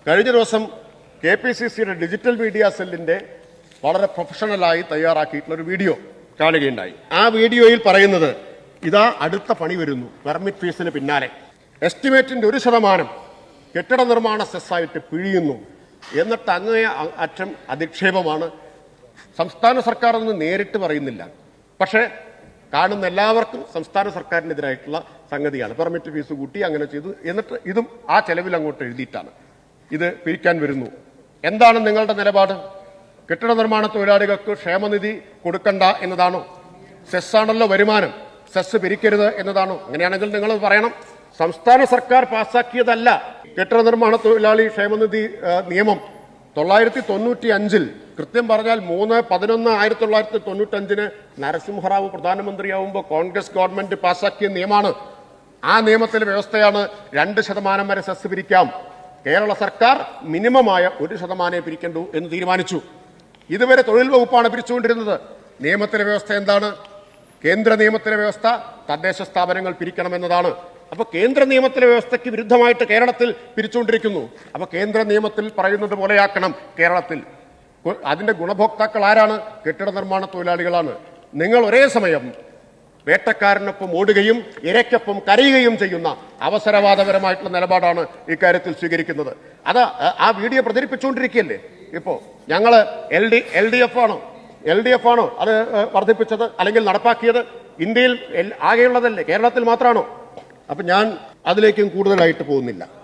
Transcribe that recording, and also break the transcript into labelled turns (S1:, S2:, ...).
S1: കഴിഞ്ഞ ദിവസം K P C സിയുടെ ഡിജിറ്റൽ മീഡിയ സെല്ലിന്റെ വളരെ പ്രൊഫഷണലായി തയ്യാറാക്കിയിട്ടുള്ള ഒരു വീഡിയോ കാണുകയുണ്ടായി ആ വീഡിയോയിൽ പറയുന്നത് ഇതാ അടുത്ത പണി വരുന്നു പെർമിറ്റ് ഫീസിന് പിന്നാലെ എസ്റ്റിമേറ്റിന്റെ ഒരു ശതമാനം കെട്ടിട നിർമ്മാണ സെസ്സായിട്ട് പിഴിയുന്നു എന്നിട്ട് അങ്ങേ അ- അറ്റം അധിക്ഷേപമാണ് സംസ്ഥാന സർക്കാർ ഒന്നും നേരിട്ട് പറയുന്നില്ല പക്ഷേ കാണുന്ന എല്ലാവർക്കും സംസ്ഥാന സർക്കാരിനെതിരായിട്ടുള്ള സംഗതിയാണ് പെർമിറ്റ് ഫീസ് കൂട്ടി അങ്ങനെ ചെയ്തു എന്നിട്ട് ഇതും ആ ചെലവിൽ അങ്ങോട്ട് എഴുതിയിട്ടാണ് ഇത് പിരിക്കാൻ വരുന്നു എന്താണ് നിങ്ങളുടെ നിലപാട് കെട്ടിട നിർമ്മാണ തൊഴിലാളികൾക്ക് ക്ഷേമനിധി കൊടുക്കണ്ട എന്നതാണോ സെസ്സാണല്ലോ വരുമാനം സെസ് പിരിക്കരുത് എന്നതാണോ അങ്ങനെയാണെങ്കിൽ നിങ്ങൾ പറയണം സംസ്ഥാന സർക്കാർ പാസാക്കിയതല്ല കെട്ടിട നിർമ്മാണ തൊഴിലാളി ക്ഷേമനിധി ആ, നിയമം തൊള്ളായിരത്തി തൊണ്ണൂറ്റി അഞ്ചിൽ കൃത്യം പറഞ്ഞാൽ മൂന്ന് പതിനൊന്ന് ആയിരത്തി തൊള്ളായിരത്തി തൊണ്ണൂറ്റി അഞ്ചിന് നരസിംഹറാവു പ്രധാനമന്ത്രിയാവുമ്പോൾ കോൺഗ്രസ് ഗവൺമെന്റ് പാസാക്കിയ നിയമമാണ് ആ നിയമത്തിലെ വ്യവസ്ഥയാണ് രണ്ട് ശതമാനം വരെ സെസ് പിരിക്കാം കേരള സർക്കാർ മിനിമമായ ഒരു ശതമാനമേ പിരിക്കണ്ടൂ എന്ന് തീരുമാനിച്ചു ഇതുവരെ തൊഴിൽ വകുപ്പാണ് പിരിച്ചുകൊണ്ടിരുന്നത് നിയമത്തിലെ വ്യവസ്ഥ എന്താണ് കേന്ദ്ര നിയമത്തിലെ വ്യവസ്ഥ തദ്ദേശ സ്ഥാപനങ്ങൾ പിരിക്കണമെന്നതാണ് അപ്പൊ കേന്ദ്ര നിയമത്തിലെ വ്യവസ്ഥയ്ക്ക് വിരുദ്ധമായിട്ട് കേരളത്തിൽ പിരിച്ചുകൊണ്ടിരിക്കുന്നു അപ്പൊ കേന്ദ്ര നിയമത്തിൽ പറയുന്നത് പോലെയാക്കണം കേരളത്തിൽ ഗു- അതിന്റെ ഗുണഭോക്താക്കൾ ആരാണ് കെട്ടിട നിർമ്മാണ തൊഴിലാളികളാണ് നിങ്ങൾ ഒരേ സമയം വേട്ടക്കാരനൊപ്പം ഓടുകയും ഇരയ്ക്കൊപ്പം കരയുകയും ചെയ്യുന്ന അവസരവാദപരമായിട്ടുള്ള നിലപാടാണ് ഇക്കാര്യത്തിൽ സ്വീകരിക്കുന്നത് അത് ആ- ആ വീഡിയോ പ്രചരിപ്പിച്ചുകൊണ്ടിരിക്കുകയല്ലേ ഇപ്പോ ഞങ്ങള് L D L D F ആണോ എൽ ഡി എഫ് ആണോ അത് ഏഹ്, വർദ്ധിപ്പിച്ചത് അല്ലെങ്കിൽ നടപ്പാക്കിയത് ഇന്ത്യയിൽ എൽ- ആകെയുള്ളതല്ലേ കേരളത്തിൽ മാത്രമാണോ അപ്പൊ ഞാൻ അതിലേക്കും കൂടുതലായിട്ട് പോകുന്നില്ല